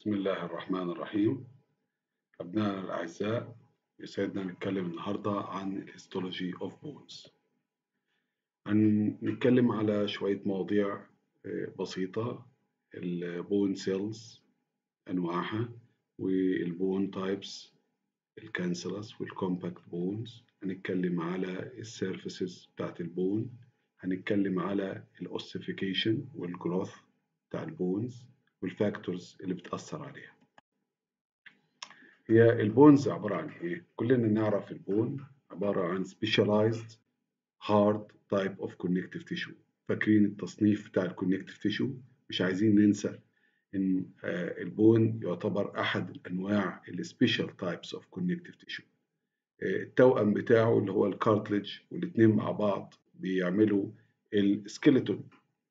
بسم الله الرحمن الرحيم أبنائنا الأعزاء يسعدنا نتكلم النهاردة عن الهيستولوجي أوف بونز هنتكلم على شوية مواضيع بسيطة البون سيلز أنواعها والبون تايبس الكانسلس والكومباكت بونز هنتكلم على السيرفيسز بتاعت البون هنتكلم على الأوسيفيكيشن والجروث بتاع البونز والفاكتورز اللي بتأثر عليها هي البونز عبارة عن إيه؟ كلنا نعرف البون عبارة عن specialized hard type of connective tissue فاكرين التصنيف بتاع الكونكتيف تيشو مش عايزين ننسى إن البون يعتبر أحد أنواع السبيشال تايبس اوف كونكتيف تيشو التوأم بتاعه اللي هو الكارتلج والاتنين مع بعض بيعملوا السكيلتون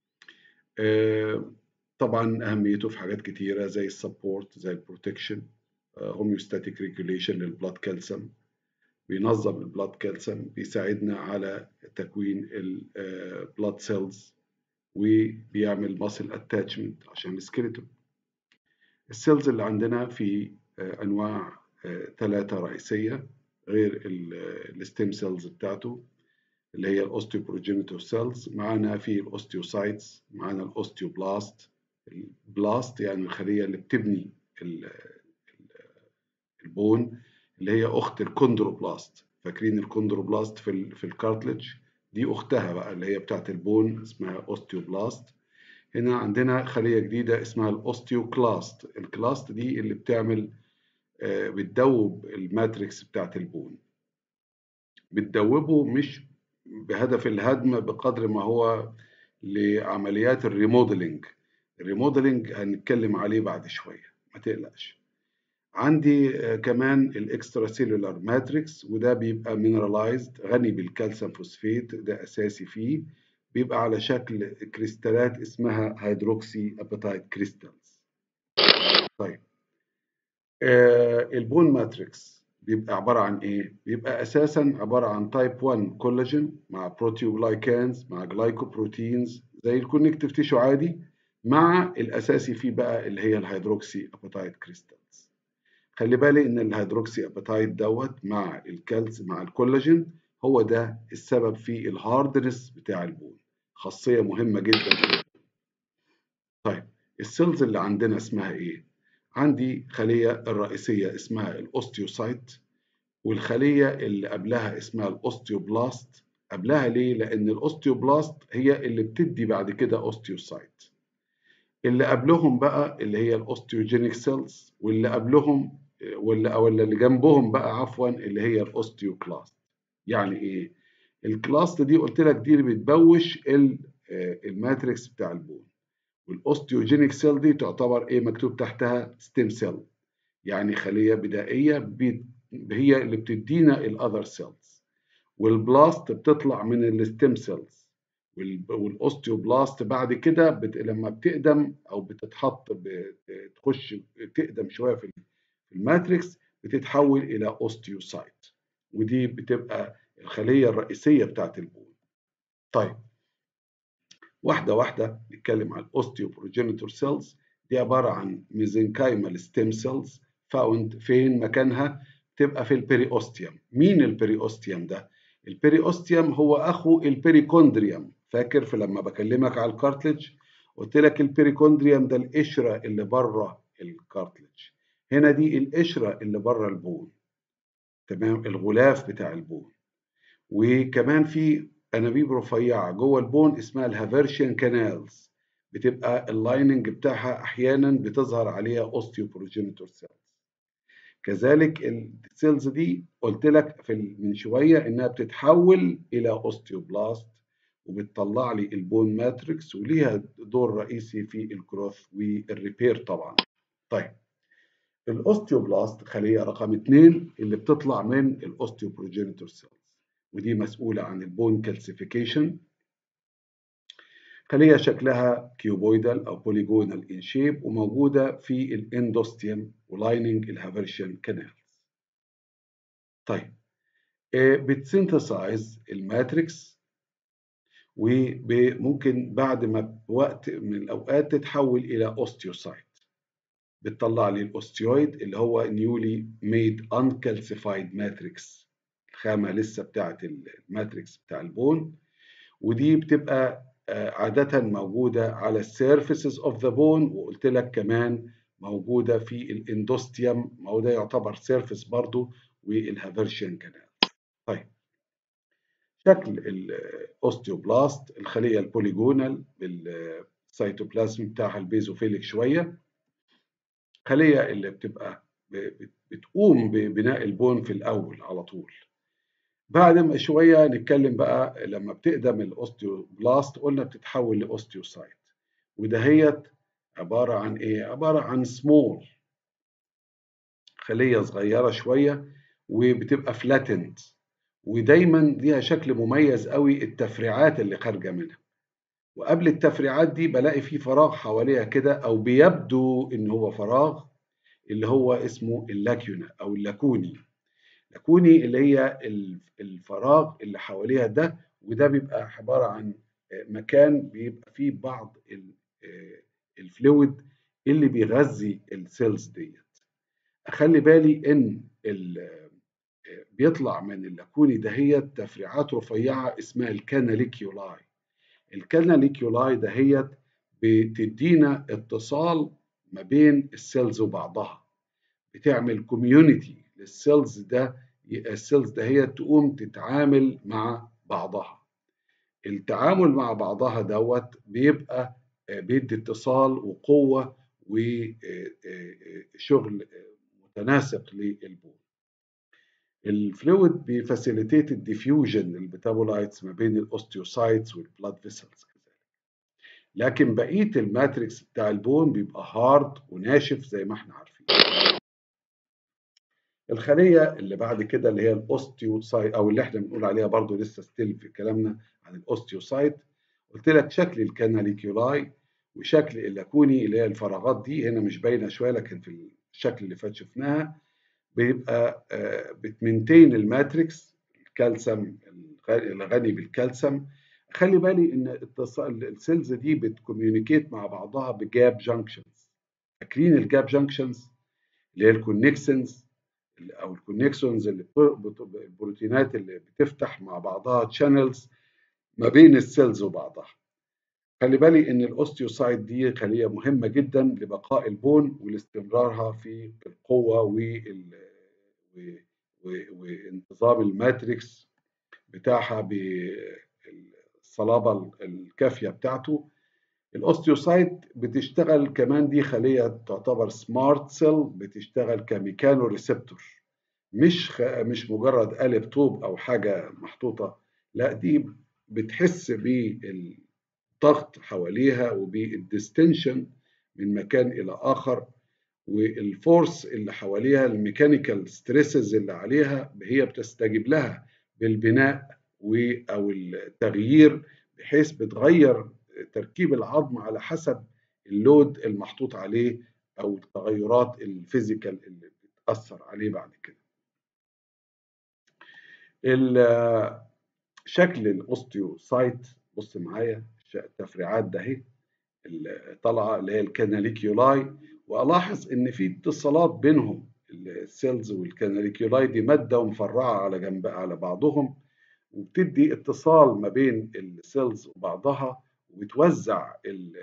طبعا اهميته في حاجات كتيره زي السبورت زي البروتكشن هوميوستاتيك ريجوليشن للبلاد كالسيوم بينظم البلاد كالسيوم بيساعدنا على تكوين البلاد سيلز وبيعمل ماسل اتاتشمنت عشان السكيلتون السيلز اللي عندنا في انواع ثلاثه رئيسيه غير الستيم سيلز بتاعته اللي هي الاوستيوبروجينيتور سيلز معانا في الاوستيوسايتس معانا الاوستيوبلاست البلاست يعني الخليه اللي بتبني البون اللي هي اخت الكوندروبلاست فاكرين الكوندروبلاست في في الكارتلج دي اختها بقى اللي هي بتاعت البون اسمها اوستيوبلاست هنا عندنا خليه جديده اسمها الاوستيوكلاست الكلاست دي اللي بتعمل بتدوب الماتريكس بتاعت البون بتدوبه مش بهدف الهدم بقدر ما هو لعمليات الريموديلنج الريموديلنج هنتكلم عليه بعد شويه ما تقلقش عندي كمان الاكسترا سيلولار ماتريكس وده بيبقى مينرالايزد غني بالكالسيوم فوسفيت ده اساسي فيه بيبقى على شكل كريستالات اسمها هيدروكسي ابيتايت كريستالز طيب آه البون ماتريكس بيبقى عبارة عن إيه؟ بيبقى أساساً عبارة عن تايب 1 كولاجين مع بروتيوجلايكانز مع جلايكوبروتينز زي الكونكتيف تيشو عادي مع الأساسي فيه بقى اللي هي الهيدروكسي أبيتايت كريستالز. خلي بالي إن الهيدروكسي أبيتايت دوت مع الكالس مع الكولاجين هو ده السبب في الهاردنس بتاع البون. خاصية مهمة جدا. طيب السيلز اللي عندنا اسمها إيه؟ عندي خلية الرئيسية اسمها الأوستيوسايت والخلية اللي قبلها اسمها الأوستيوبلاست قبلها ليه؟ لأن الأوستيوبلاست هي اللي بتدي بعد كده أوستيوسايت اللي قبلهم بقى اللي هي الأوستيوجينيك سيلز واللي قبلهم ولا ولا اللي جنبهم بقى عفوا اللي هي الأوستيوكلاست يعني إيه؟ الكلاست دي قلت لك دي اللي بتبوش الماتريكس بتاع البون والاوستيوجينيك سيل دي تعتبر ايه مكتوب تحتها ستيم سيل يعني خليه بدائيه هي اللي بتدينا الاذر سيلز والبلاست بتطلع من الستيم سيلز والاوستيوبلاست بعد كده بت... لما بتقدم او بتتحط بتخش تقدم شويه في الماتريكس بتتحول الى اوستيوسايت ودي بتبقى الخليه الرئيسيه بتاعت البون طيب واحدة واحدة نتكلم عن الأوستيوبروجينيتور سيلز دي عبارة عن ميزنكايمال ستيم سيلز فاوند فين مكانها تبقى في البريوستيوم مين البريوستيوم ده؟ البريوستيوم هو أخو البريكوندريوم فاكر في لما بكلمك على الكارتلج قلت لك البريكوندريوم ده القشرة اللي بره الكارتلج هنا دي القشرة اللي بره البون تمام الغلاف بتاع البون وكمان في انابيب رفيعه جوه البون اسمها الهافيرشيان كانالز بتبقى اللايننج بتاعها احيانا بتظهر عليها اوستيوبروجينيتور سيلز كذلك السيلز دي قلت لك في من شويه انها بتتحول الى اوستيوبلاست وبتطلع لي البون ماتريكس وليها دور رئيسي في الجروث والريبير طبعا طيب الاوستيوبلاست خليه رقم اثنين اللي بتطلع من الاوستيوبروجينيتور سيلز ودي مسؤولة عن البون كالسيفيكيشن خلية شكلها كيوبويدال أو بوليجونال إن شيب وموجودة في الإندوستيوم ولايننج الهافرشن كانالز طيب بتسينثسايز الماتريكس وممكن بعد ما بوقت من الأوقات تتحول إلى أوستيوسايت بتطلع لي الاوستيويد اللي هو نيولي ميد انكالسيفايد ماتريكس الخامه لسه بتاعه الماتريكس بتاع البون ودي بتبقى عاده موجوده على السيرفيسز اوف ذا بون وقلت لك كمان موجوده في الاندوستيوم ما هو ده يعتبر سيرفيس برضو والهافرشن كانال طيب شكل الاوستيوبلاست الخليه البوليجونال بالسيتوبلازم بتاعها البيزوفيليك شويه خليه اللي بتبقى بتقوم ببناء البون في الاول على طول بعد ما شويه نتكلم بقى لما بتقدم الاوستيوبلاست قلنا بتتحول لاوستيوسايت ودهيت عباره عن ايه عباره عن سمول خليه صغيره شويه وبتبقى فلاتنت ودايما ليها شكل مميز قوي التفريعات اللي خارجه منها وقبل التفريعات دي بلاقي في فراغ حواليها كده او بيبدو ان هو فراغ اللي هو اسمه اللاكيونا او اللاكوني لاكوني اللي هي الفراغ اللي حواليها ده وده بيبقى عباره عن مكان بيبقى فيه بعض الفلويد اللي بيغذي السيلز ديت اخلي بالي ان بيطلع من اللاكوني دهيت تفريعات رفيعه اسمها الكاناليكيولاي الكاناليكيولاي دهيت بتدينا اتصال ما بين السيلز وبعضها بتعمل كوميونتي للسيلز ده السيلز دهيت تقوم تتعامل مع بعضها التعامل مع بعضها دوت بيبقى بيدي اتصال وقوه وشغل متناسق للبول الفلويد بيفاسيليتيت الديفيوجن الميتابولايتس ما بين الاوستيوسايتس والبلاد فيسلز كذلك لكن بقيه الماتريكس بتاع البون بيبقى هارد وناشف زي ما احنا عارفين الخليه اللي بعد كده اللي هي الاوستيوسايت او اللي احنا بنقول عليها برضو لسه ستيل في كلامنا عن الاوستيوسايت قلت لك شكل الكاناليكيولاي وشكل اللاكوني اللي هي الفراغات دي هنا مش باينه شويه لكن في الشكل اللي فات شفناها بيبقى بتمنتين الماتريكس الكالسيوم الغني بالكالسيوم خلي بالي ان السيلز دي بتكوميونيكيت مع بعضها بجاب جانكشنز فاكرين الجاب جانكشنز اللي هي الكونكسنز او الكونكسونز اللي البروتينات اللي بتفتح مع بعضها تشانلز ما بين السيلز وبعضها خلي بالي ان الاوستيوسايت دي خليه مهمه جدا لبقاء البون ولاستمرارها في القوه وال... وانتظام الماتريكس بتاعها بالصلابه الكافيه بتاعته الاوستيوسايت بتشتغل كمان دي خليه تعتبر سمارت سيل بتشتغل كميكانو ريسبتور مش خ... مش مجرد قالب طوب او حاجه محطوطه لا دي بتحس بالضغط حواليها وبالديستنشن من مكان الى اخر والفورس اللي حواليها الميكانيكال ستريسز اللي عليها هي بتستجيب لها بالبناء او التغيير بحيث بتغير تركيب العظم على حسب اللود المحطوط عليه او التغيرات الفيزيكال اللي بتاثر عليه بعد كده شكل الاوستيوسايت بص معايا التفريعات ده اهي طالعه اللي هي الكاناليكيولاي والاحظ ان في اتصالات بينهم السيلز والكاناليكيولاي دي ماده ومفرعه على جنب على بعضهم وبتدي اتصال ما بين السيلز وبعضها وبتوزع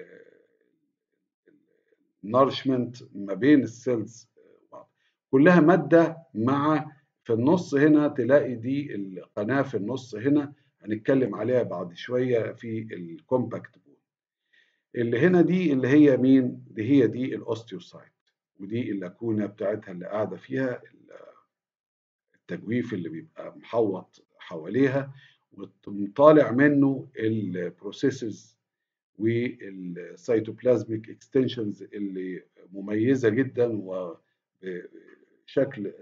النارشمنت ما بين السيلز وبعض كلها ماده مع في النص هنا تلاقي دي القناه في النص هنا هنتكلم عليها بعد شويه في الكومباكت بون اللي هنا دي اللي هي مين دي هي دي الاوستيوسايت ودي اللاكونه بتاعتها اللي قاعده فيها التجويف اللي بيبقى محوط حواليها وطالع منه البروسيسز والسيتوبلازميك اكستنشنز اللي مميزه جدا وبشكل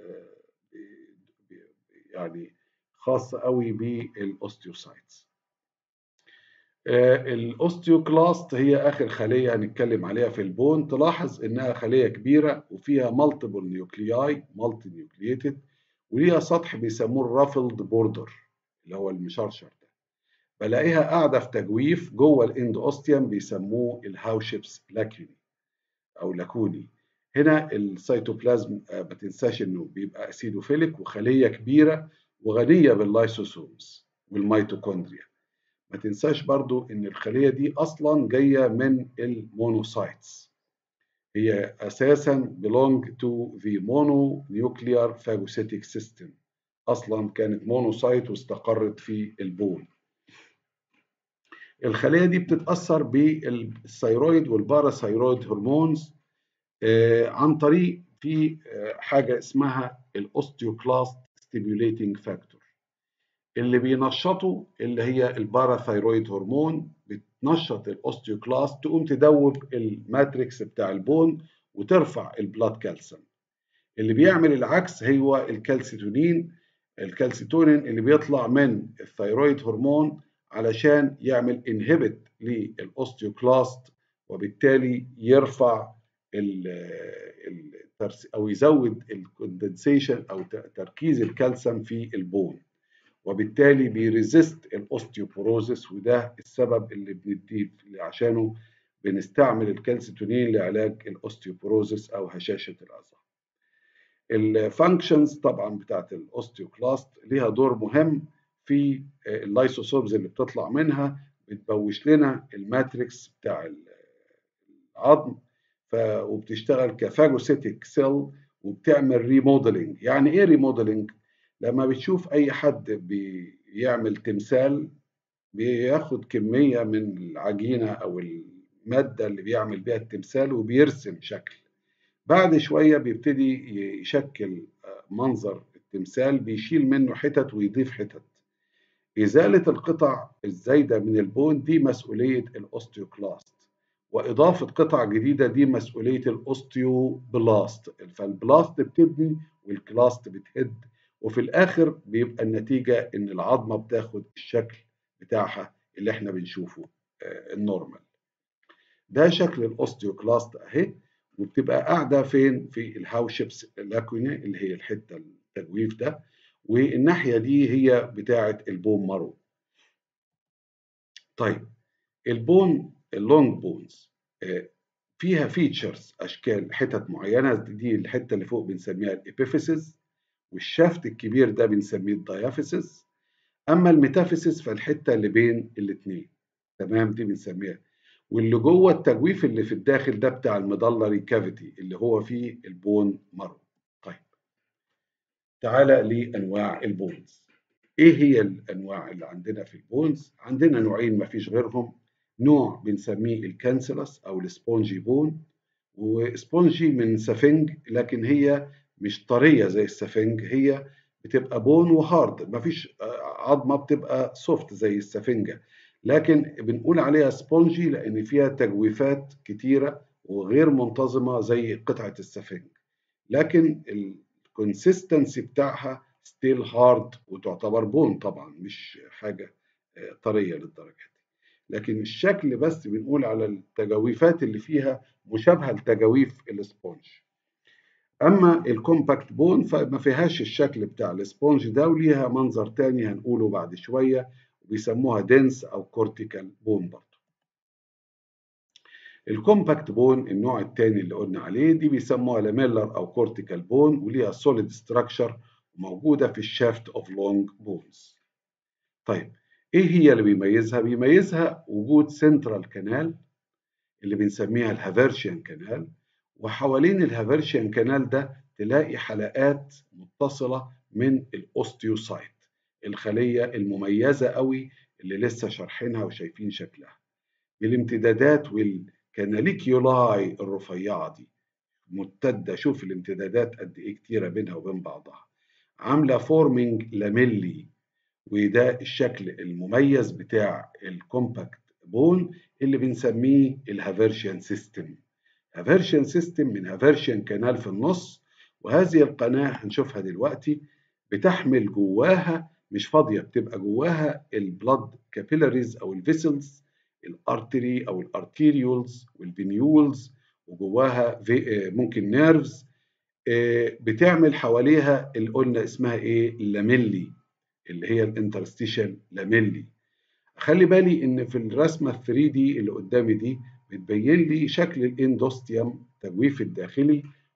يعني خاصه قوي بالاوستيوسايتس الاوستيوكلاست هي اخر خليه هنتكلم عليها في البون تلاحظ انها خليه كبيره وفيها مالتيبل نيوكلياي مالتي نيوكلييتد وليها سطح بيسموه الرافلد بوردر اللي هو المشرشر ده بلاقيها قاعده في تجويف جوه الاند اوستيوم بيسموه الهاوشيبس لاكوني او لاكوني هنا السيتوبلازم ما تنساش انه بيبقى اسيدوفيليك وخليه كبيره وغنيه باللايسوسومز والميتوكوندريا ما تنساش برضو ان الخليه دي اصلا جايه من المونوسايتس هي اساسا belong to the mononuclear phagocytic system اصلا كانت مونوسايت واستقرت في البول الخليه دي بتتاثر بالثيرويد والباراثيرويد هرمونز عن طريق في حاجه اسمها الاوستيوكلاست ستيميوليتنج فاكتور اللي بينشطه اللي هي الباراثيرويد هرمون بتنشط الاوستيوكلاست تقوم تدوب الماتريكس بتاع البون وترفع البلاد كالسيوم اللي بيعمل العكس هو الكالسيتونين الكالسيتونين اللي بيطلع من الثيرويد هرمون علشان يعمل انهبت للاوستيوكلاست وبالتالي يرفع ال او يزود الكوندنسيشن او تركيز الكالسيوم في البون وبالتالي بيريزست الاوستيوبوروزس وده السبب اللي بنديه عشانه بنستعمل الكالسيتونين لعلاج الاوستيوبوروزس او هشاشه العظام. الفانكشنز طبعا بتاعت الاوستيوكلاست ليها دور مهم في اللايسوسومز اللي بتطلع منها بتبوش لنا الماتريكس بتاع العظم ف وبتشتغل كفاجوسيتيك سيل وبتعمل ريموديلنج يعني ايه ريموديلنج لما بتشوف اي حد بيعمل تمثال بياخد كميه من العجينه او الماده اللي بيعمل بيها التمثال وبيرسم شكل بعد شويه بيبتدي يشكل منظر التمثال بيشيل منه حتت ويضيف حتت ازاله القطع الزايده من البون دي مسؤوليه الاوستيوكلاست واضافه قطع جديده دي مسؤوليه الاوستيوبلاست فالبلاست بتبني والكلاست بتهد وفي الاخر بيبقى النتيجه ان العظمه بتاخد الشكل بتاعها اللي احنا بنشوفه النورمال ده شكل الاوستيوكلاست اهي وبتبقى قاعده فين في الهاوشيبس لاكونا اللي هي الحته التجويف ده والناحيه دي هي بتاعه البون مارو طيب البون اللونج بونز فيها فيتشرز اشكال حتت معينه دي الحته اللي فوق بنسميها الابيفيسز والشافت الكبير ده بنسميه الديافيسز اما الميتافيسز فالحته اللي بين الاثنين تمام دي بنسميها واللي جوه التجويف اللي في الداخل ده بتاع المدلري كافيتي اللي هو فيه البون مارو طيب تعالى لانواع البونز ايه هي الانواع اللي عندنا في البونز عندنا نوعين ما فيش غيرهم نوع بنسميه الكانسلس او السبونجي بون وسبونجي من سفنج لكن هي مش طريه زي السفنج هي بتبقى بون وهارد مفيش عظمه بتبقى سوفت زي السفنجه لكن بنقول عليها سبونجي لان فيها تجويفات كتيره وغير منتظمه زي قطعه السفنج لكن الكونسيستنسي بتاعها ستيل هارد وتعتبر بون طبعا مش حاجه طريه للدرجه دي لكن الشكل بس بنقول على التجاويفات اللي فيها مشابهه لتجاويف السبونج اما الكومباكت بون فما فيهاش الشكل بتاع السبونج ده وليها منظر تاني هنقوله بعد شويه وبيسموها دنس او كورتيكال بون برضه الكومباكت بون النوع الثاني اللي قلنا عليه دي بيسموها لاميلر او كورتيكال بون وليها سوليد ستراكشر موجوده في الشافت اوف لونج بونز طيب ايه هي اللي بيميزها بيميزها وجود سنترال كانال اللي بنسميها الهافيرشيان كانال وحوالين الهافيرشيان كانال ده تلاقي حلقات متصله من الاوستيوسايت الخليه المميزه قوي اللي لسه شارحينها وشايفين شكلها بالامتدادات والكاناليكيولاي الرفيعه دي ممتده شوف الامتدادات قد ايه كتيره بينها وبين بعضها عامله فورمينج لاميلي وده الشكل المميز بتاع الكومباكت بون اللي بنسميه الهافيرشيان سيستم هافيرشيان سيستم من هافيرشيان كانال في النص وهذه القناه هنشوفها دلوقتي بتحمل جواها مش فاضيه بتبقى جواها البلاد كابيلاريز او الفيسلز الارتري او الارتيريولز والفينيولز وجواها ممكن نيرفز بتعمل حواليها اللي قلنا اسمها ايه اللاميلي اللي هي الانترستيشال لاميلي خلي بالي ان في الرسمه ال 3 دي اللي قدامي دي بتبين لي شكل الاندوستيوم التجويف الداخلي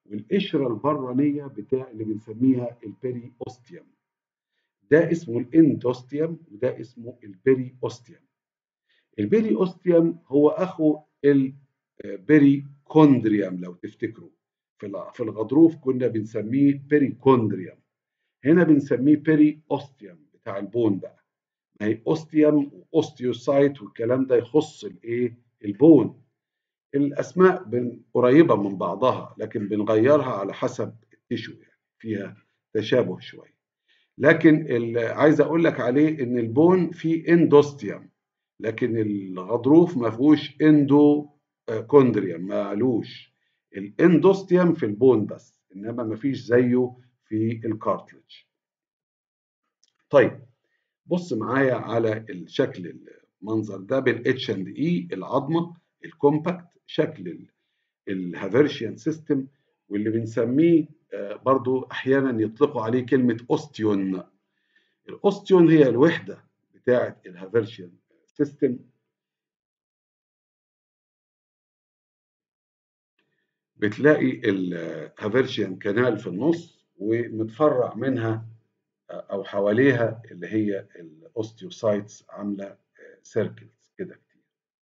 والقشره البرانيه بتاع اللي بنسميها البيري اوستيوم ده اسمه الاندوستيوم وده اسمه البيري اوستيوم البيري اوستيوم هو اخو البيري كوندريوم لو تفتكروا في الغضروف كنا بنسميه بيري كوندريوم هنا بنسميه بيري اوستيوم بتاع البون بقى ما هي اوستيوم واوستيوسايت والكلام ده يخص الايه البون الاسماء قريبه من بعضها لكن بنغيرها على حسب التشو يعني فيها تشابه شويه لكن عايز اقول لك عليه ان البون فيه اندوستيوم لكن الغضروف ما فيهوش اندو كوندريوم مالوش الاندوستيوم في البون بس انما ما فيش زيه في الكارتلج طيب بص معايا على الشكل المنظر ده بالاتش اند اي العظمه الكومباكت شكل الهافيرشيان سيستم واللي بنسميه برضو احيانا يطلقوا عليه كلمه اوستيون الاوستيون هي الوحده بتاعه الهافيرشيان سيستم بتلاقي الهافيرشيان كانال في النص ومتفرع منها او حواليها اللي هي الاوستيوسايتس عامله سيركلز كده كتير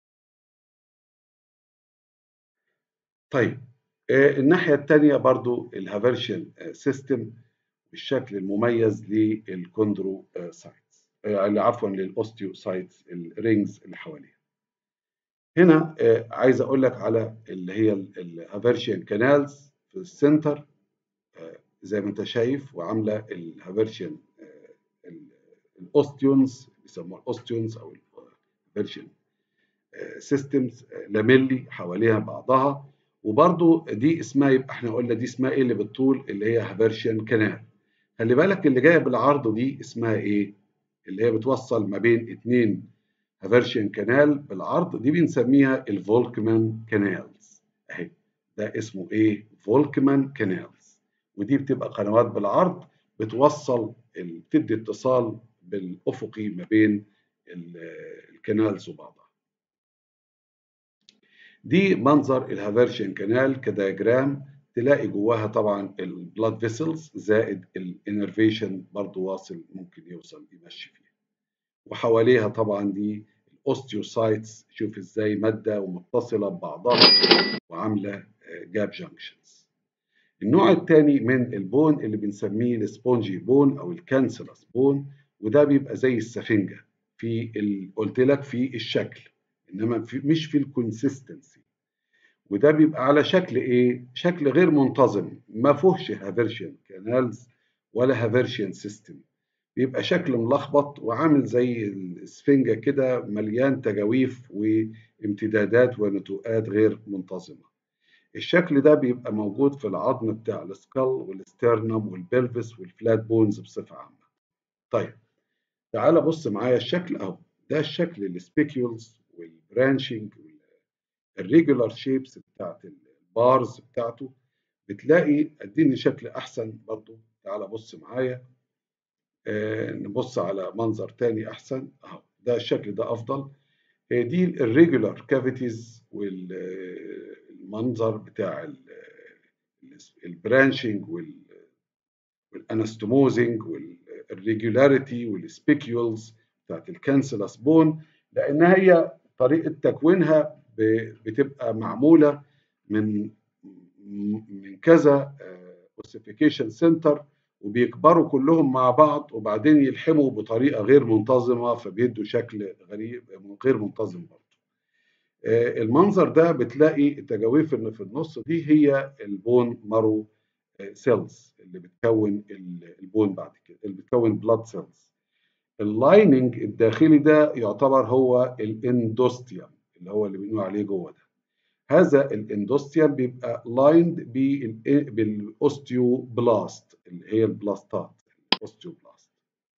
طيب الناحيه الثانيه برضو الهافيرشيان سيستم بالشكل المميز للكوندروسايتس عفوا للاوستيوسايتس الرينجز اللي حواليها هنا عايز اقول لك على اللي هي الهافيرشيان كانالز في السنتر زي ما انت شايف وعامله الهافيرشيان الاوستيونز بيسموها الاوستيونز او الهافيرشيان سيستمز لاميلي حواليها بعضها وبرضو دي اسمها يبقى احنا قلنا دي اسمها ايه اللي بالطول اللي هي هافيرشيان كانال خلي بالك اللي جايه بالعرض دي اسمها ايه اللي هي بتوصل ما بين اتنين هافيرشيان كانال بالعرض دي بنسميها الفولكمان كانالز اهي ده اسمه ايه فولكمان كانالز ودي بتبقى قنوات بالعرض بتوصل بتدي اتصال بالافقي ما بين الكنالز وبعضها دي منظر الهافيرشن كانال كدياجرام تلاقي جواها طبعا البلاد فيسلز زائد الانرفيشن برضو واصل ممكن يوصل يمشي فيها وحواليها طبعا دي الاوستيوسايتس شوف ازاي ماده ومتصله ببعضها وعامله جاب جانكشنز النوع الثاني من البون اللي بنسميه السبونجي بون او الكانسلس بون وده بيبقى زي السفنجه في ال... قلت لك في الشكل انما في مش في الكونسيستنسي وده بيبقى على شكل ايه شكل غير منتظم ما فيهوش هافيرشن كانالز ولا هافيرشن سيستم بيبقى شكل ملخبط وعامل زي السفنجه كده مليان تجاويف وامتدادات ونتوءات غير منتظمه الشكل ده بيبقى موجود في العظم بتاع السكال والسترنم والبلفس والفلات بونز بصفه عامه طيب تعال بص معايا الشكل اهو ده الشكل السبيكيولز والبرانشنج الريجولار شيبس بتاعت البارز بتاعته بتلاقي اديني شكل احسن برضو تعال بص معايا آه نبص على منظر تاني احسن اهو ده الشكل ده افضل آه دي الريجولار كافيتيز والمنظر بتاع البرانشنج والانستموزنج والريجولاريتي والسبيكيولز بتاعت الكانسلس بون لان هي طريقه تكوينها بتبقى معموله من من كذا اوسيفيكيشن سنتر وبيكبروا كلهم مع بعض وبعدين يلحموا بطريقه غير منتظمه فبيدوا شكل غريب غير منتظم برضه. المنظر ده بتلاقي التجاويف اللي في النص دي هي البون مارو سيلز اللي بتكون البون بعد كده اللي بتكون بلاد سيلز. اللايننج الداخلي ده يعتبر هو الاندوستيوم اللي هو اللي بنقول عليه جوه ده هذا الاندوستيوم بيبقى لايند بالاوستيوبلاست اللي هي البلاستات الاوستيوبلاست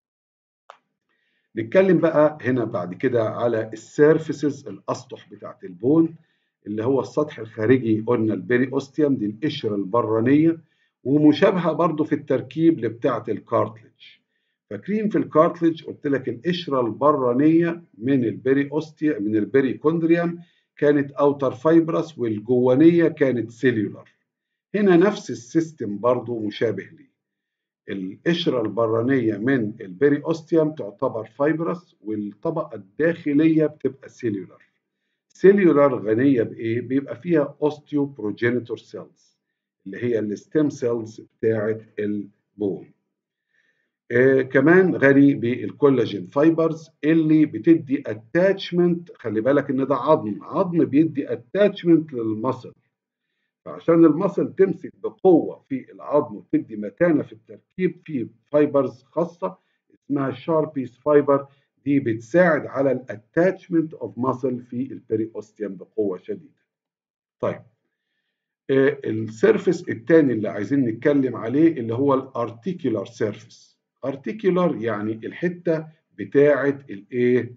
نتكلم بقى هنا بعد كده على السيرفيسز الاسطح بتاعت البون اللي هو السطح الخارجي قلنا البيري اوستيوم دي القشره البرانيه ومشابهه برضو في التركيب لبتاعه الكارتلج فاكرين في الكارتلج قلت لك القشره البرانيه من البيري اوستيا من البيري كوندريوم كانت اوتر فايبرس والجوانيه كانت سيلولار هنا نفس السيستم برضو مشابه ليه القشرة البرانية من البيري أوستيوم تعتبر فايبرس والطبقة الداخلية بتبقى سيلولار سيلولار غنية بإيه؟ بيبقى فيها أوستيو بروجينيتور سيلز اللي هي الستيم سيلز بتاعة البون آه كمان غني بالكولاجين فايبرز اللي بتدي اتاتشمنت خلي بالك ان ده عظم عظم بيدي اتاتشمنت للمصل فعشان المصل تمسك بقوة في العظم وتدي متانة في التركيب في فايبرز خاصة اسمها شاربيس فايبر دي بتساعد على الاتاتشمنت اوف ماسل في البريوستيوم بقوة شديدة. طيب آه السيرفس الثاني اللي عايزين نتكلم عليه اللي هو الارتيكولار سيرفس. ارتيكولار يعني الحتة بتاعة الايه؟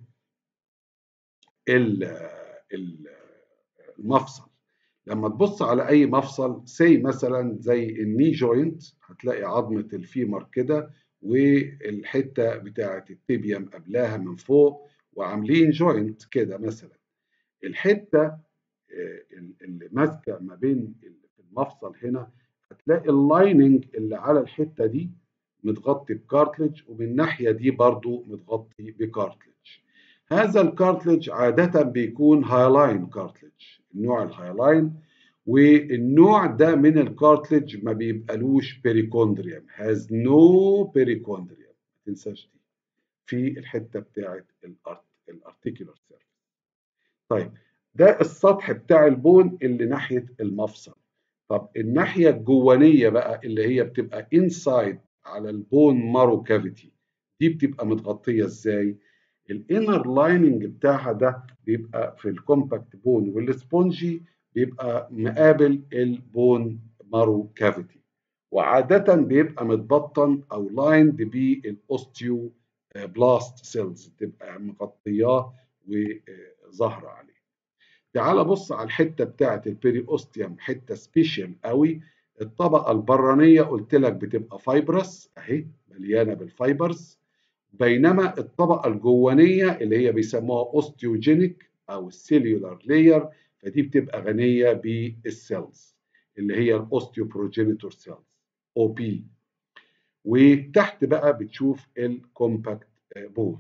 المفصل. لما تبص على اي مفصل سي مثلا زي الني جوينت هتلاقي عظمه الفيمر كده والحته بتاعه التibia قبلها من فوق وعاملين جوينت كده مثلا الحته اللي ماسكه ما بين المفصل هنا هتلاقي اللايننج اللي على الحته دي متغطي بكارتلج ومن الناحيه دي برضو متغطي بكارتلج هذا الكارتلج عاده بيكون هايلاين كارتلج النوع الهايلاين والنوع ده من الكارتلج ما بيبقالوش بيريكوندريوم هاز نو بيريكوندريوم ما تنساش دي في الحته بتاعه الارتيكولار سيرفيس طيب ده السطح بتاع البون اللي ناحيه المفصل طب الناحيه الجوانيه بقى اللي هي بتبقى انسايد على البون مارو كافيتي دي بتبقى متغطيه ازاي الانر لايننج بتاعها ده بيبقى في الكومباكت بون والسبونجي بيبقى مقابل البون مارو كافيتي وعادة بيبقى متبطن او لايند بالاوستيو بلاست سيلز تبقى مغطياه وظاهرة عليه تعال بص على الحتة بتاعة البيري اوستيوم حتة سبيشال قوي الطبقة البرانية قلت لك بتبقى فايبرس اهي مليانة بالفايبرز بينما الطبقة الجوانية اللي هي بيسموها اوستيوجينيك أو السيلولار لاير فدي بتبقى غنية بالسيلز اللي هي الاوستيوبروجينيتور سيلز او بي وتحت بقى بتشوف الكومباكت بون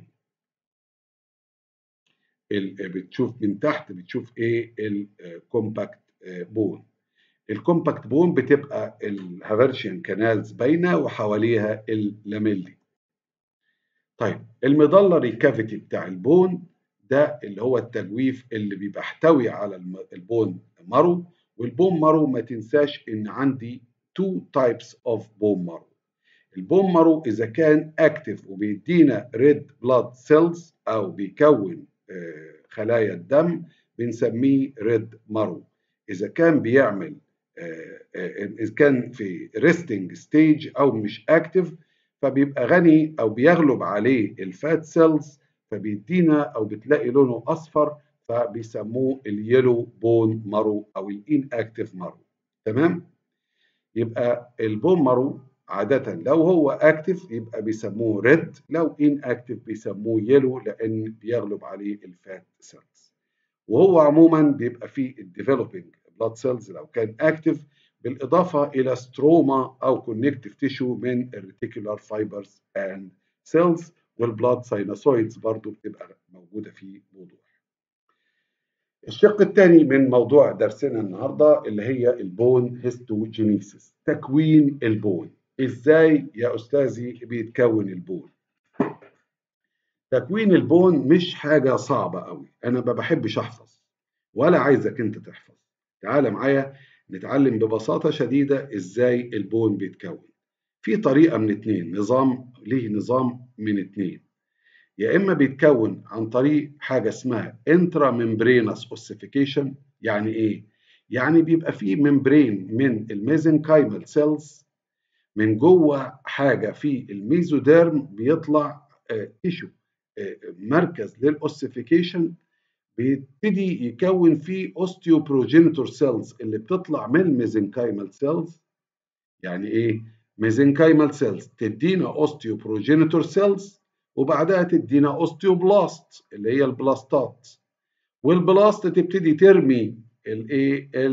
بتشوف من تحت بتشوف ايه الكومباكت بون الكومباكت بون بتبقى الهافرشيان كانالز باينه وحواليها اللاميلي طيب المدلري كافيتي بتاع البون ده اللي هو التجويف اللي بيحتوي على البون مارو والبون مارو ما تنساش ان عندي تو تايبس اوف بون مارو البون مارو اذا كان اكتف وبيدينا ريد بلاد سيلز او بيكون خلايا الدم بنسميه ريد مارو اذا كان بيعمل اذا كان في ريستنج ستيج او مش اكتف فبيبقى غني او بيغلب عليه الفات سيلز فبيدينا او بتلاقي لونه اصفر فبيسموه اليلو بون مارو او الان اكتف مارو تمام يبقى البون مارو عادة لو هو اكتف يبقى بيسموه ريد لو ان اكتف بيسموه يلو لان بيغلب عليه الفات سيلز وهو عموما بيبقى فيه الديفلوبينج بلاد سيلز لو كان اكتف بالاضافه الى ستروما او كونكتيف تيشو من الريتيكولار فايبرز اند سيلز والبلاد ساينوسويدز برضو بتبقى موجوده في بوضوح. الشق الثاني من موضوع درسنا النهارده اللي هي البون هيستوجينيسيس تكوين البون ازاي يا استاذي بيتكون البون تكوين البون مش حاجه صعبه قوي انا ما بحبش احفظ ولا عايزك انت تحفظ تعال معايا نتعلم ببساطه شديده ازاي البون بيتكون في طريقه من اتنين نظام ليه نظام من اتنين يا اما بيتكون عن طريق حاجه اسمها انترا ممبرينس اوسيفيكيشن يعني ايه يعني بيبقى فيه ممبرين من الميزنكايمال سيلز من جوه حاجه في الميزوديرم بيطلع تيشو آه مركز للاوسيفيكيشن بيبتدي يكون فيه اوستيوبروجينيتور سيلز اللي بتطلع من الميزنكايمال سيلز يعني ايه ميزنكايمال سيلز تدينا اوستيوبروجينيتور سيلز وبعدها تدينا اوستيوبلاست اللي هي البلاستات والبلاست تبتدي ترمي الايه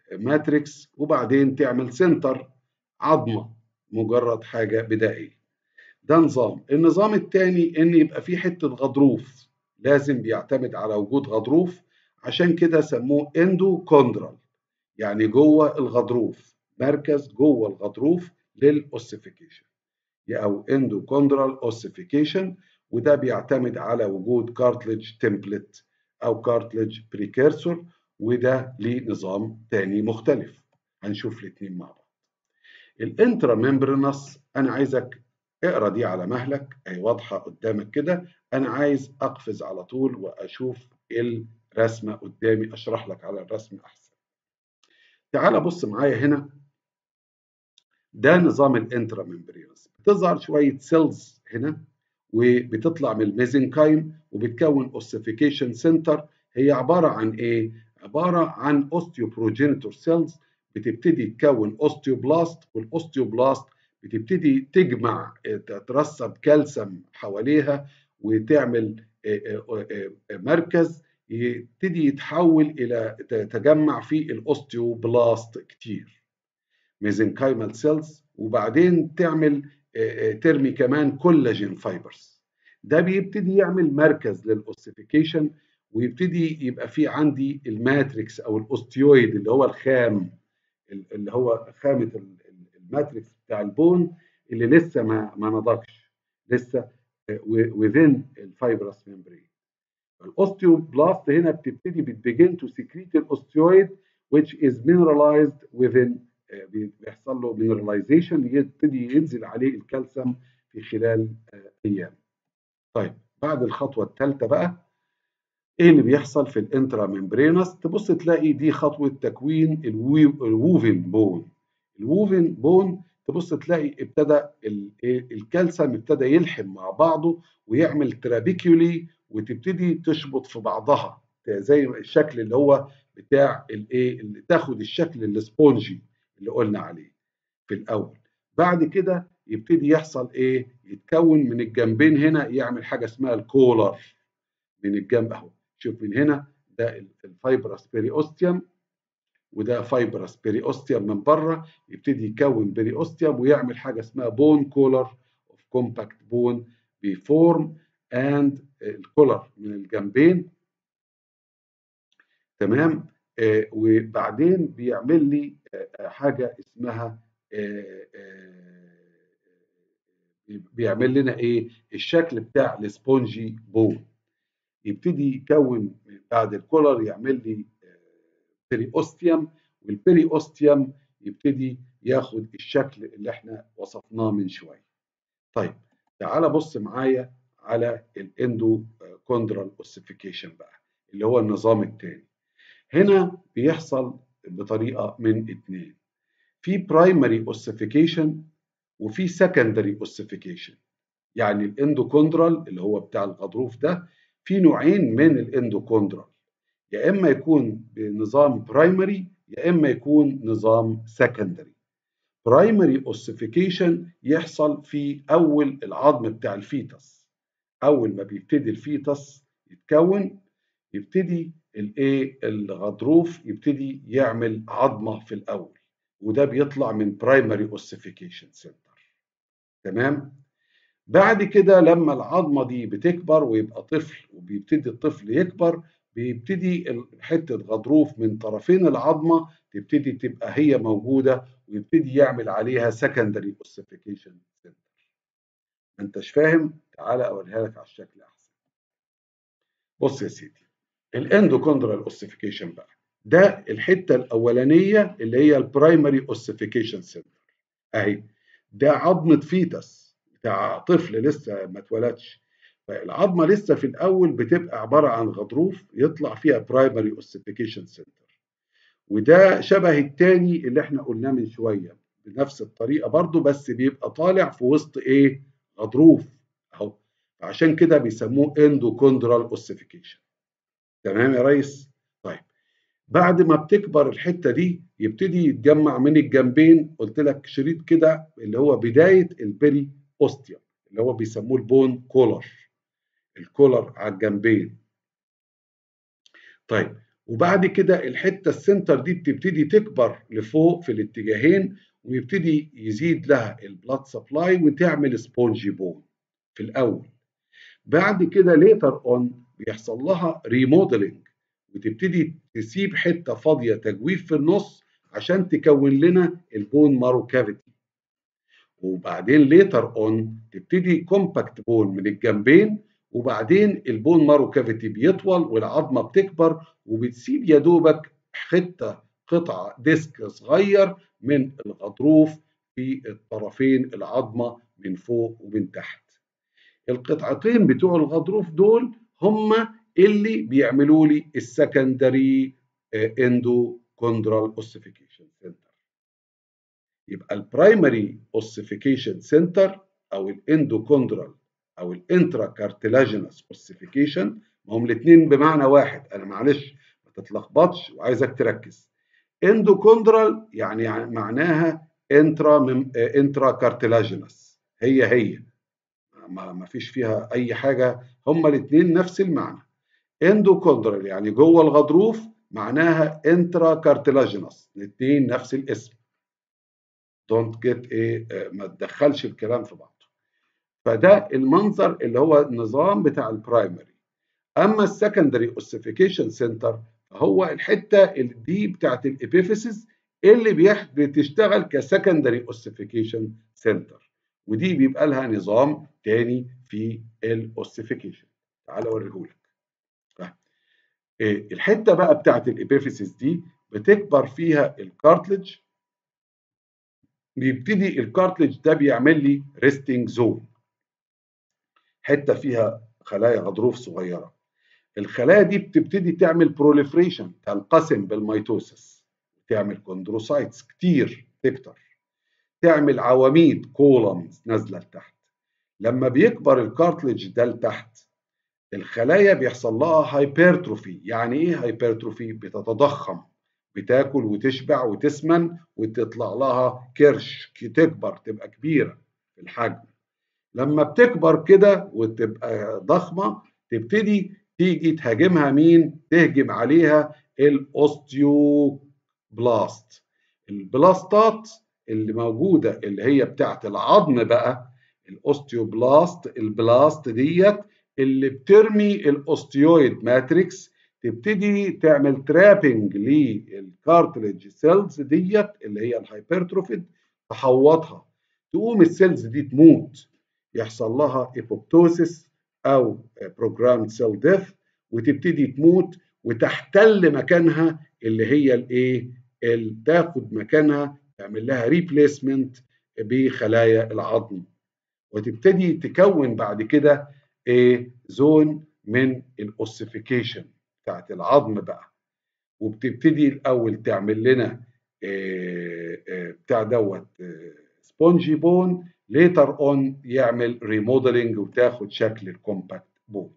ماتريكس وبعدين تعمل سنتر عظمه مجرد حاجه بدائيه ده نظام النظام الثاني ان يبقى في حته غضروف لازم بيعتمد على وجود غضروف عشان كده سموه اندوكوندرال يعني جوه الغضروف مركز جوه الغضروف للاوسيفيكيشن او اندوكوندرال اوسيفيكيشن وده بيعتمد على وجود كارتلج تمبلت او كارتلج بريكيرسور وده ليه نظام تاني مختلف هنشوف الاثنين مع بعض الانترا ممبرنس انا عايزك اقرا دي على مهلك اهي واضحه قدامك كده انا عايز اقفز على طول واشوف الرسمه قدامي اشرح لك على الرسم احسن تعال بص معايا هنا ده نظام الانترا ممبرينس بتظهر شويه سيلز هنا وبتطلع من الميزنكايم وبتكون اوسيفيكيشن سنتر هي عباره عن ايه عباره عن اوستيوبروجينيتور سيلز بتبتدي تكون اوستيوبلاست والاوستيوبلاست بتبتدي تجمع تترسب كالسيوم حواليها وتعمل مركز يبتدي يتحول الى تجمع فيه الاوستيوبلاست كتير ميزنكايمال سيلز وبعدين تعمل ترمي كمان كولاجين فايبرز ده بيبتدي يعمل مركز للاوسيفيكيشن ويبتدي يبقى في عندي الماتريكس او الاوستيويد اللي هو الخام اللي هو خامه الماتريكس بتاع البون اللي لسه ما ما نضجش لسه within الفايبرس ممبرين الاوستيوبلاست هنا بتبتدي بتبيجن تو سكريت الاوستيويد which is mineralized within بيحصل له مينراليزيشن يبتدي ينزل عليه الكالسيوم في خلال ايام. طيب بعد الخطوه الثالثه بقى ايه اللي بيحصل في الانترا ممبرينس تبص تلاقي دي خطوه تكوين الووفن بون الووفن بون تبص تلاقي ابتدى الكالسيوم ابتدى يلحم مع بعضه ويعمل ترابيكيولي وتبتدي تشبط في بعضها زي الشكل اللي هو بتاع الايه اللي تاخد الشكل السبونجي اللي قلنا عليه في الاول بعد كده يبتدي يحصل ايه يتكون من الجنبين هنا يعمل حاجه اسمها الكولر من الجنب اهو شوف من هنا ده الفايبرس بيريوستيوم وده فايبرس بيريوستيوم من بره يبتدي يكون بيريوستيوم ويعمل حاجه اسمها بون كولر اوف كومباكت بون بيفورم اند الكولر من الجنبين تمام آه وبعدين بيعمل لي آه حاجه اسمها آه بيعمل لنا ايه الشكل بتاع السبونجي بون يبتدي يكون بعد الكولر يعمل لي بيريوستيوم والبيريوستيوم يبتدي ياخد الشكل اللي احنا وصفناه من شويه طيب تعال بص معايا على الاندوكوندرال اوسيفيكيشن بقى اللي هو النظام الثاني هنا بيحصل بطريقه من اتنين في برايمري اوسيفيكيشن وفي سكندري اوسيفيكيشن يعني الاندوكوندرال اللي هو بتاع الغضروف ده في نوعين من الاندوكوندرال يا اما يكون بنظام برايمري يا اما يكون نظام سكندري برايمري اوسيفيكيشن يحصل في اول العظم بتاع الفيتس اول ما بيبتدي الفيتس يتكون يبتدي الايه الغضروف يبتدي يعمل عظمه في الاول وده بيطلع من برايمري اوسيفيكيشن سنتر تمام بعد كده لما العظمه دي بتكبر ويبقى طفل وبيبتدي الطفل يكبر بيبتدي حته غضروف من طرفين العظمه تبتدي تبقى هي موجوده ويبتدي يعمل عليها سكندري اوسيفيكيشن سنتر ما انتش فاهم تعالى اوريها لك على الشكل احسن بص يا سيدي الاندوكوندرال اوسيفيكيشن بقى ده الحته الاولانيه اللي هي البرايمري اوسيفيكيشن سنتر اهي ده عظمه فيتس بتاع طفل لسه ما اتولدش فالعظمه لسه في الاول بتبقى عباره عن غضروف يطلع فيها برايمري اوسيفيكيشن سنتر وده شبه التاني اللي احنا قلناه من شويه بنفس الطريقه برضو بس بيبقى طالع في وسط ايه غضروف اهو عشان كده بيسموه اندوكوندرال اوسيفيكيشن تمام يا ريس طيب بعد ما بتكبر الحته دي يبتدي يتجمع من الجنبين قلت لك شريط كده اللي هو بدايه البري اوستيوم اللي هو بيسموه البون كولر الكولر على الجنبين طيب وبعد كده الحته السنتر دي بتبتدي تكبر لفوق في الاتجاهين ويبتدي يزيد لها البلاد سبلاي وتعمل سبونجي بون في الاول بعد كده ليتر اون بيحصل لها ريموديلنج وتبتدي تسيب حته فاضيه تجويف في النص عشان تكون لنا البون مارو كافيتي وبعدين ليتر اون تبتدي كومباكت بون من الجنبين وبعدين البون مارو كافيتي بيطول والعظمه بتكبر وبتسيب يا دوبك حته قطعه ديسك صغير من الغضروف في الطرفين العظمه من فوق ومن تحت القطعتين بتوع الغضروف دول هم اللي بيعملوا لي السكندري اندو كوندرال اوسيفيكيشن سنتر يبقى البرايمري اوسيفيكيشن سنتر او الاندوكوندرال او الانترا كارتلاجينس اوسيفيكيشن ما هم الاثنين بمعنى واحد انا معلش ما تتلخبطش وعايزك تركز اندوكوندرال يعني معناها انترا مم... انترا كارتلاجينس هي هي ما ما فيش فيها اي حاجه هما الاثنين نفس المعنى اندوكوندرال يعني جوه الغضروف معناها انترا كارتلاجينس الاثنين نفس الاسم دونت جيت ايه ما تدخلش الكلام في بعضه فده المنظر اللي هو النظام بتاع البرايمري اما السكندري اوسيفيكيشن سنتر هو الحته اللي دي بتاعت الابيفيسز اللي بتشتغل كسكندري اوسيفيكيشن سنتر ودي بيبقى لها نظام تاني في الاوسيفيكيشن تعال اوريهولك الحته بقى بتاعت الابيفيسز دي بتكبر فيها الكارتلج بيبتدي الكارتلج ده بيعمل لي ريستنج زون حته فيها خلايا غضروف صغيره الخلايا دي بتبتدي تعمل بروليفريشن تنقسم بالميتوسس تعمل كوندروسايتس كتير تكتر تعمل عواميد كولمز نازله لتحت لما بيكبر الكارتلج ده لتحت الخلايا بيحصل لها هايبرتروفي يعني ايه هايبرتروفي بتتضخم بتاكل وتشبع وتسمن وتطلع لها كرش تكبر تبقى كبيره في الحجم لما بتكبر كده وتبقى ضخمه تبتدي تيجي تهاجمها مين تهجم عليها الاوستيوبلاست البلاستات اللي موجوده اللي هي بتاعت العظم بقى الاوستيوبلاست البلاست ديت اللي بترمي الاوستيويد ماتريكس تبتدي تعمل ترابنج للكارتلج سيلز ديت اللي هي الهايبرتروفيد تحوطها تقوم السيلز دي تموت يحصل لها ايبوبتوسيس او بروجرام سيل ديث وتبتدي تموت وتحتل مكانها اللي هي الايه تاخد مكانها تعمل لها ريبليسمنت بخلايا العظم وتبتدي تكون بعد كده ايه زون من الاوسيفيكيشن بتاعت العظم بقى وبتبتدي الاول تعمل لنا إيه إيه بتاع دوت إيه سبونجي بون ليتر اون يعمل ريموديلنج وتاخد شكل الكومباكت بون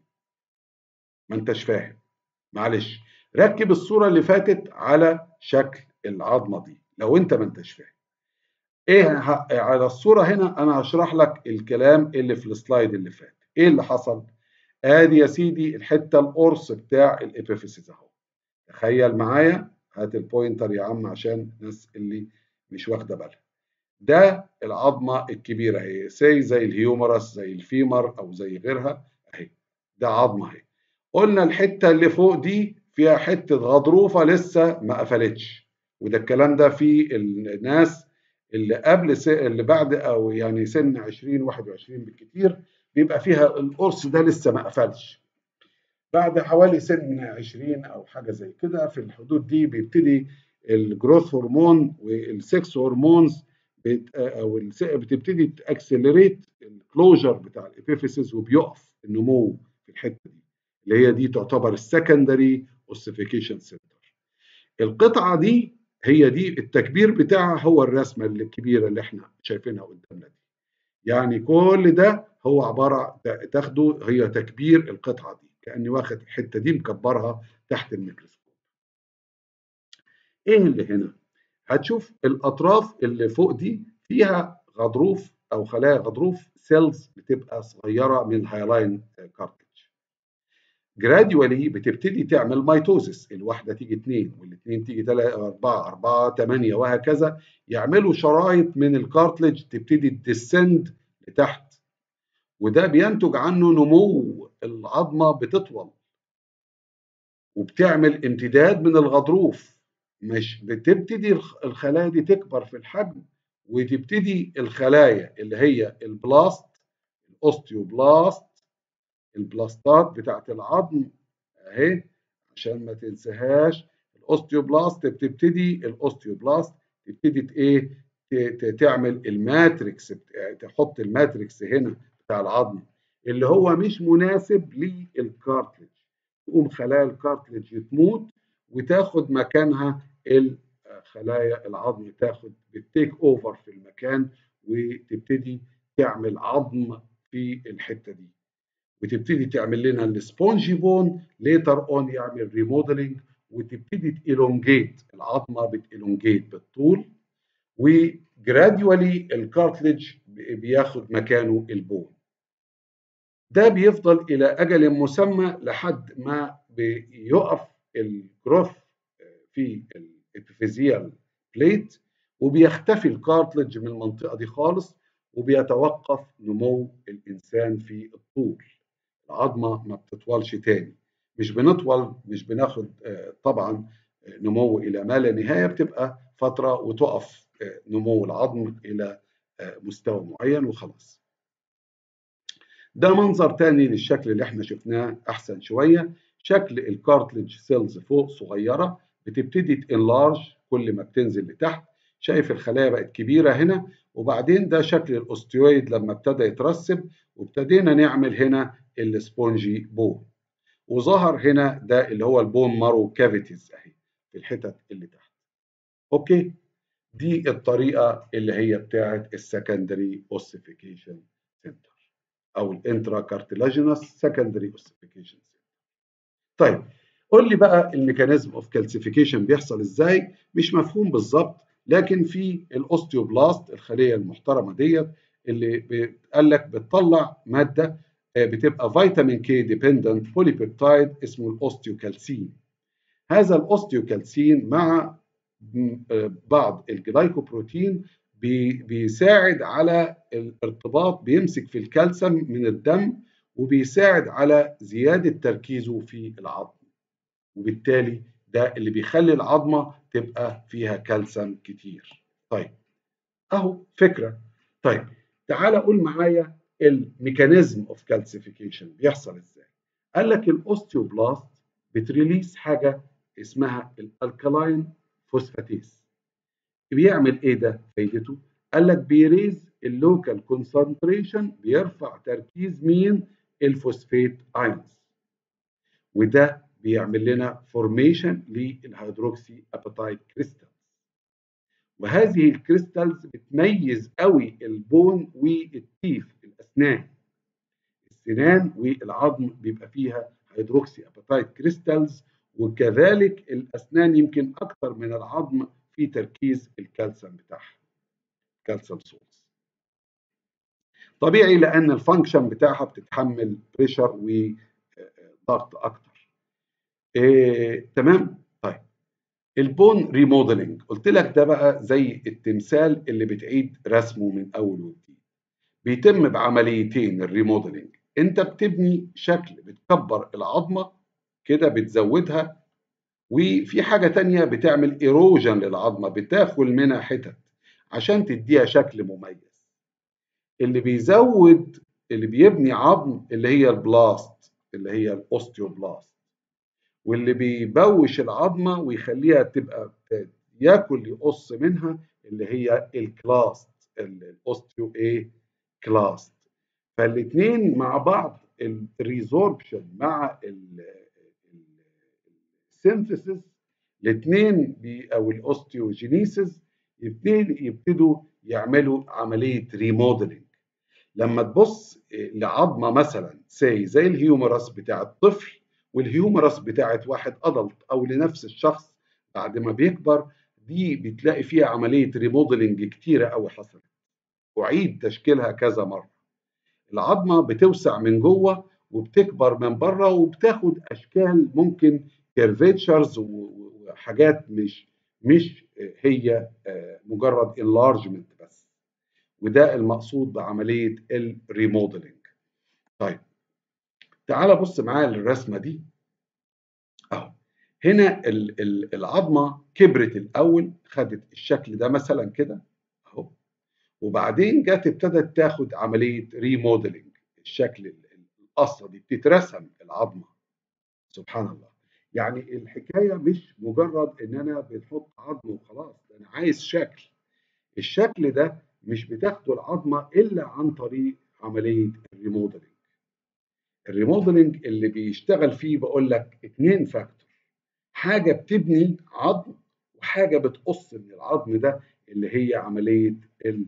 ما انتش فاهم معلش ركب الصوره اللي فاتت على شكل العظمه دي لو انت ما انتش فاهم ايه على الصوره هنا انا هشرح لك الكلام اللي في السلايد اللي فات ايه اللي حصل ادي يا سيدي الحته القرص بتاع الابيفيسيس اهو تخيل معايا هات البوينتر يا عم عشان الناس اللي مش واخده بالها ده العظمه الكبيره اهي زي زي الهيومرس زي الفيمر او زي غيرها اهي ده عظمه اهي قلنا الحته اللي فوق دي فيها حته غضروفه لسه ما قفلتش وده الكلام ده في الناس اللي قبل س... اللي بعد او يعني سن 20 21 بالكتير بيبقى فيها القرص ده لسه ما قفلش بعد حوالي سن 20 او حاجه زي كده في الحدود دي بيبتدي الجروث هرمون والسكس هرمونز بت... او بتبتدي تاكسلريت الكلوجر بتاع الابيفيسيس وبيقف النمو في الحته دي اللي هي دي تعتبر السكندري اوسيفيكيشن سنتر القطعه دي هي دي التكبير بتاعها هو الرسمه الكبيره اللي احنا شايفينها قدامنا دي يعني كل ده هو عباره تاخده هي تكبير القطعه دي كاني واخد الحته دي مكبرها تحت الميكروسكوب ايه اللي هنا هتشوف الاطراف اللي فوق دي فيها غضروف او خلايا غضروف سيلز بتبقى صغيره من الهايلاين كارتج جراديولي بتبتدي تعمل ميتوزس الواحده تيجي اثنين والاثنين تيجي ثلاثه اربعه اربعه ثمانيه وهكذا يعملوا شرايط من الكارتلج تبتدي تدسند لتحت وده بينتج عنه نمو العظمه بتطول وبتعمل امتداد من الغضروف مش بتبتدي الخلايا دي تكبر في الحجم وتبتدي الخلايا اللي هي البلاست الاوستيوبلاست البلاستات بتاعت العظم اهي عشان ما تنساهاش الاوستيوبلاست بتبتدي الاوستيوبلاست تبتدي ايه تعمل الماتريكس تحط الماتريكس هنا بتاع العظم اللي هو مش مناسب للكارتلج تقوم خلايا الكارتلج تموت وتاخد مكانها الخلايا العظم تاخد بتيك اوفر في المكان وتبتدي تعمل عظم في الحته دي وتبتدي تعمل لنا السبونجي بون ليتر اون يعمل ريموديلنج وتبتدي تيلونجيت العظمه بتيلونجيت بالطول وجراديولي الكارتلج بياخد مكانه البون ده بيفضل الى اجل مسمى لحد ما بيقف الجروث في الابيفيزيال بليت وبيختفي الكارتلج من المنطقه دي خالص وبيتوقف نمو الانسان في الطول العظمه ما بتطولش تاني مش بنطول مش بناخد طبعا نمو الى ما لا نهايه بتبقى فتره وتقف نمو العظم الى مستوى معين وخلاص ده منظر تاني للشكل اللي احنا شفناه احسن شويه شكل الكارتلج سيلز فوق صغيره بتبتدي تنلارج كل ما بتنزل لتحت شايف الخلايا بقت كبيره هنا وبعدين ده شكل الاوستيويد لما ابتدى يترسب وابتدينا نعمل هنا السبونجي بون وظهر هنا ده اللي هو البون مارو كافيتيز اهي في الحتت اللي تحت اوكي دي الطريقه اللي هي بتاعه السكندري اوسيفيكيشن سنتر او الانترا كارتلاجينس سكندري اوسيفيكيشن سنتر طيب قول لي بقى الميكانيزم اوف كالسيفيكيشن بيحصل ازاي مش مفهوم بالظبط لكن في الاوستيوبلاست الخليه المحترمه ديت اللي قال لك بتطلع ماده بتبقى فيتامين كي ديبندنت بوليبيبتايد اسمه الاوستيوكالسين هذا الاوستيوكالسين مع بعض الجلايكوبروتين بيساعد على الارتباط بيمسك في الكالسيوم من الدم وبيساعد على زياده تركيزه في العظم وبالتالي ده اللي بيخلي العظمه تبقى فيها كالسيوم كتير طيب اهو فكره طيب تعال قول معايا الميكانيزم اوف كالسيفيكيشن بيحصل ازاي قال لك الاوستيوبلاست بتريليس حاجه اسمها الالكالاين فوسفاتيز بيعمل ايه ده فايدته قال لك بيريز اللوكال كونسنتريشن بيرفع تركيز مين الفوسفات اينز وده بيعمل لنا فورميشن للهيدروكسي اباتايت كريستالز وهذه الكريستالز بتميز قوي البون والتيف الاسنان السنان والعظم بيبقى فيها هيدروكسي اباتايت كريستالز وكذلك الاسنان يمكن اكثر من العظم في تركيز الكالسيوم بتاعها كالسيوم سولز طبيعي لان الفانكشن بتاعها بتتحمل بريشر وضغط اكتر إيه، تمام طيب البون ريموديلنج قلت لك ده بقى زي التمثال اللي بتعيد رسمه من اول وجديد بيتم بعمليتين الريموديلنج انت بتبني شكل بتكبر العظمه كده بتزودها وفي حاجه تانية بتعمل ايروجن للعظمه بتاخد منها حتت عشان تديها شكل مميز اللي بيزود اللي بيبني عظم اللي هي البلاست اللي هي الاوستيوبلاست واللي بيبوش العظمه ويخليها تبقى ياكل يقص منها اللي هي الكلاست الاوستيو ايه كلاست فالاثنين مع بعض الريزوربشن مع السينثيسيس الاثنين او الاوستيوجينيسيس يبتدوا يعملوا عمليه ريموديلنج لما تبص لعظمه مثلا سي زي الهيومرس بتاع الطفل والهيومرس بتاعت واحد ادلت او لنفس الشخص بعد ما بيكبر دي بتلاقي فيها عمليه ريموديلنج كتيره قوي حصلت اعيد تشكيلها كذا مره العظمه بتوسع من جوه وبتكبر من بره وبتاخد اشكال ممكن كيرفيتشرز وحاجات مش مش هي مجرد انلارجمنت بس وده المقصود بعمليه الريموديلنج طيب تعال بص معايا للرسمه دي اهو هنا العظمه كبرت الاول خدت الشكل ده مثلا كده اهو وبعدين جت ابتدت تاخد عمليه ريموديلنج الشكل القصه دي بتترسم العظمه سبحان الله يعني الحكايه مش مجرد ان انا بنحط عظم وخلاص انا عايز شكل الشكل ده مش بتاخده العظمه الا عن طريق عمليه الريموديلنج الريموديلنج اللي بيشتغل فيه بقول لك اتنين فاكتور حاجه بتبني عظم وحاجه بتقص من العظم ده اللي هي عمليه ال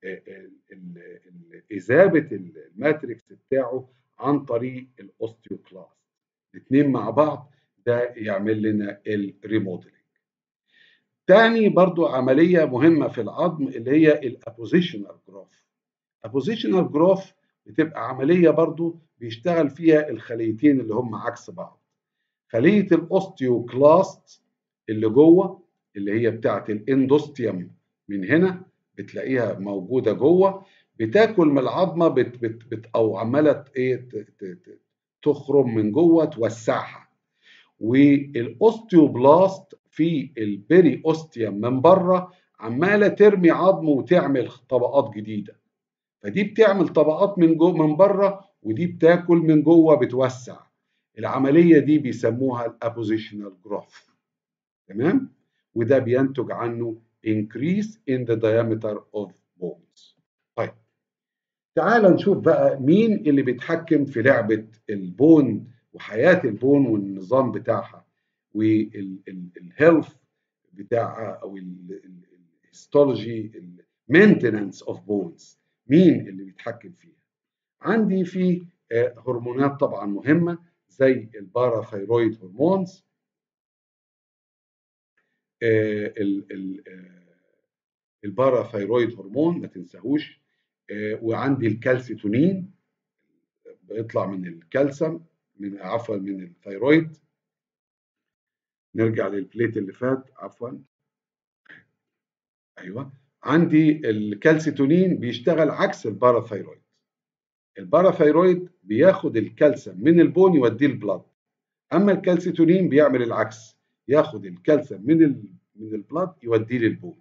اذابه الماتريكس بتاعه عن طريق الاوستيوكلاست الاثنين مع بعض ده يعمل لنا الريموديلنج تاني برضو عملية مهمة في العظم اللي هي الابوزيشنال جروف ابوزيشنال جروف بتبقى عملية برضو بيشتغل فيها الخليتين اللي هم عكس بعض خلية الاوستيوكلاست اللي جوه اللي هي بتاعت الاندوستيوم من هنا بتلاقيها موجودة جوه بتاكل من العظمة بت بت بت أو عمالة إيه تخرم من جوه توسعها والاوستيوبلاست في البيري اوستيوم من بره عماله ترمي عظم وتعمل طبقات جديده فدي بتعمل طبقات من جوه من بره ودي بتاكل من جوه بتوسع العمليه دي بيسموها الابوزيشنال جروث تمام وده بينتج عنه increase in the diameter of bones طيب تعال نشوف بقى مين اللي بيتحكم في لعبه البون وحياه البون والنظام بتاعها والهيلث بتاعها او الهيستولوجي المينتننس اوف بونز مين اللي بيتحكم فيها عندي في هرمونات طبعا مهمه زي الباراثايرويد هرمونز الباراثايرويد هرمون ما تنساهوش وعندي الكالسيتونين بيطلع من الكالسيوم من عفوا من الثيرويد نرجع للبليت اللي فات عفوا ايوه عندي الكالسيتونين بيشتغل عكس الباراثايرويد الباراثايرويد بياخد الكالسيوم من البون يوديه البلاد اما الكالسيتونين بيعمل العكس ياخد الكالسيوم من ال... من البلاد يوديه للبون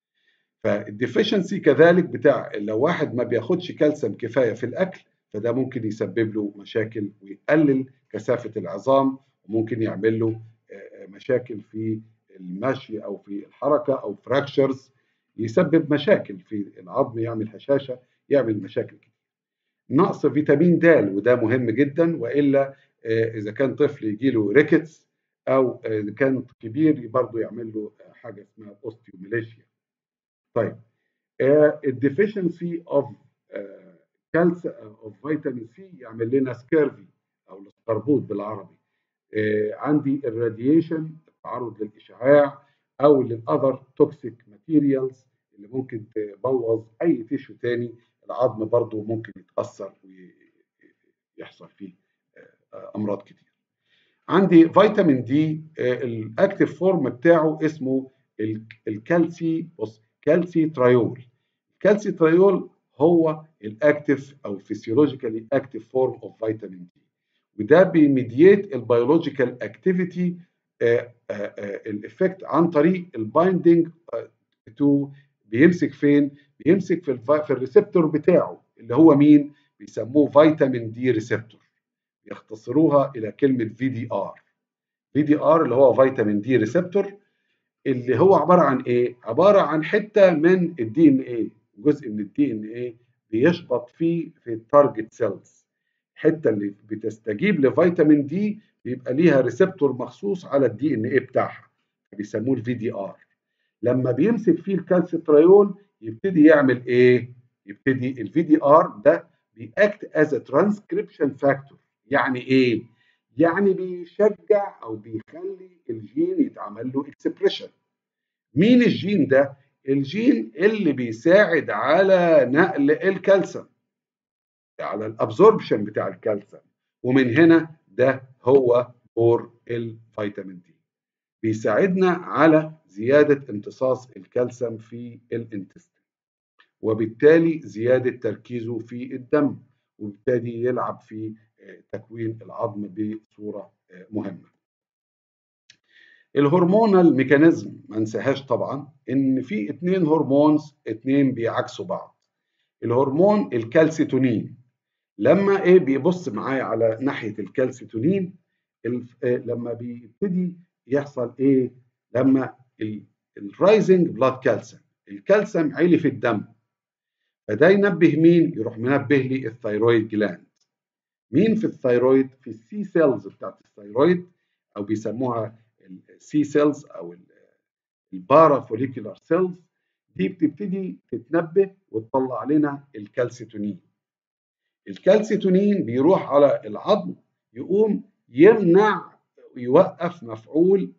فالديفيشنسي كذلك بتاع لو واحد ما بياخدش كالسيوم كفايه في الاكل فده ممكن يسبب له مشاكل ويقلل كثافه العظام وممكن يعمل له مشاكل في المشي او في الحركه او فراكشرز يسبب مشاكل في العظم يعمل هشاشه يعمل مشاكل كتير. نقص فيتامين د وده مهم جدا والا اذا كان طفل يجي له ريكتس او اذا كان كبير برضه يعمل له حاجه اسمها اوستيوميليشيا. طيب الديفيشنسي اوف كالس اوف فيتامين سي يعمل لنا سكيرفي او الاسقربوط بالعربي. عندي الراديشن التعرض للاشعاع او للاذر توكسيك ماتيريالز اللي ممكن تبوظ اي تيشو تاني العظم برضو ممكن يتاثر ويحصل فيه امراض كتير عندي فيتامين دي الاكتيف فورم بتاعه اسمه الكالسي بص كالسي تريول الكالسي تريول هو الاكتيف او فيسيولوجيكالي اكتيف فورم اوف فيتامين دي وده بيميديت البيولوجيكال اكتيفيتي الافكت عن طريق البايندنج تو بيمسك فين؟ بيمسك في في الريسبتور بتاعه اللي هو مين؟ بيسموه فيتامين دي ريسبتور يختصروها الى كلمه في دي ار في دي ار اللي هو فيتامين دي ريسبتور اللي هو عباره عن ايه؟ عباره عن حته من الدي ان ايه جزء من الدي ان ايه بيشبط فيه في التارجت سيلز الحته اللي بتستجيب لفيتامين دي بيبقى ليها ريسبتور مخصوص على الدي ان ايه بتاعها بيسموه الفي دي ار لما بيمسك فيه الكالسيتريول يبتدي يعمل ايه يبتدي الفي دي ار ده بيأكت از ترانسكريبشن فاكتور يعني ايه يعني بيشجع او بيخلي الجين يتعمل له اكسبريشن مين الجين ده الجين اللي بيساعد على نقل الكالسيوم على الابزوربشن بتاع الكالسيوم ومن هنا ده هو دور الفيتامين دي بيساعدنا على زيادة امتصاص الكالسيوم في الانتستين وبالتالي زيادة تركيزه في الدم وبالتالي يلعب في تكوين العظم بصورة مهمة الهرمونال ميكانيزم ما ننساهاش طبعا ان في اتنين هرمونز اتنين بيعكسوا بعض الهرمون الكالسيتونين لما ايه بيبص معايا على ناحيه الكالسيتونين لما بيبتدي يحصل ايه لما الرايزنج بلاد كالسيوم الكالسيوم عالي في الدم فده ينبه مين يروح منبه لي الثيرويد جلاند مين في الثيرويد في السي سيلز بتاعت الثيرويد او بيسموها السي سيلز او البارا فوليكولار سيلز دي بتبتدي تتنبه وتطلع لنا الكالسيتونين الكالسيتونين بيروح على العظم يقوم يمنع ويوقف مفعول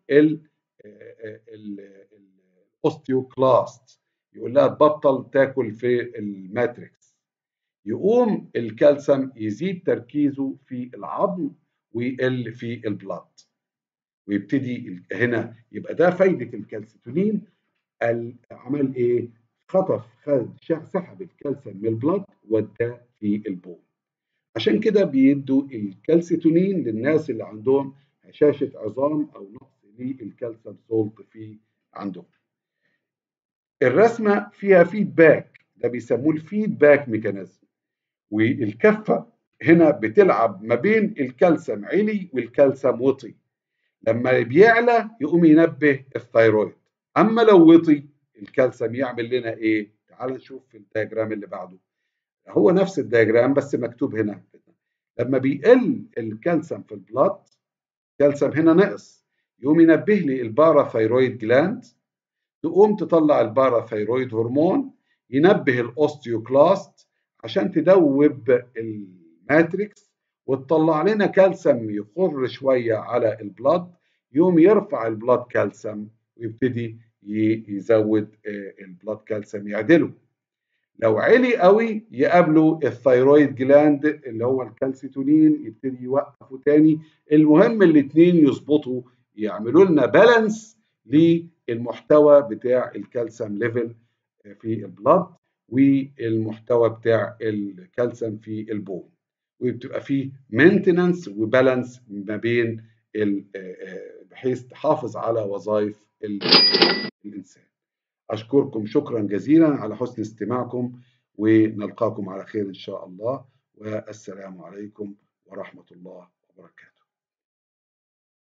الاوستيوكلاست يقول لها تبطل تاكل في الماتريكس يقوم الكالسيوم يزيد تركيزه في العظم ويقل في البلاد ويبتدي هنا يبقى ده فايده الكالسيتونين عمل ايه؟ خطف خد سحب الكالسيوم من البلد وداه في البول عشان كده بيدوا الكالسيتونين للناس اللي عندهم هشاشه عظام او نقص للكالسيوم سولت في عندهم الرسمه فيها فيدباك ده بيسموه الفيدباك ميكانيزم والكفه هنا بتلعب ما بين الكالسيوم علي والكالسيوم وطي لما بيعلى يقوم ينبه الثيرويد اما لو وطي الكالسيوم يعمل لنا ايه تعال نشوف في الدياجرام اللي بعده هو نفس الدياجرام بس مكتوب هنا لما بيقل الكالسيوم في البلاد الكالسيوم هنا نقص يقوم ينبه لي الباراثيرويد جلاند تقوم تطلع الباراثيرويد هرمون ينبه الاوستيوكلاست عشان تدوب الماتريكس وتطلع لنا كالسيوم يخر شويه على البلاد يقوم يرفع البلاد كالسيوم ويبتدي يزود البلاد كالسيوم يعدله لو علي قوي يقابله الثيرويد جلاند اللي هو الكالسيتونين يبتدي يوقفه تاني المهم الاثنين يظبطوا يعملوا لنا بالانس للمحتوى بتاع الكالسيوم ليفل في البلاد والمحتوى بتاع الكالسيوم في البون وبتبقى فيه مينتننس وبالانس ما بين بحيث تحافظ على وظائف الإنسان أشكركم شكرا جزيلا على حسن استماعكم ونلقاكم على خير إن شاء الله والسلام عليكم ورحمة الله وبركاته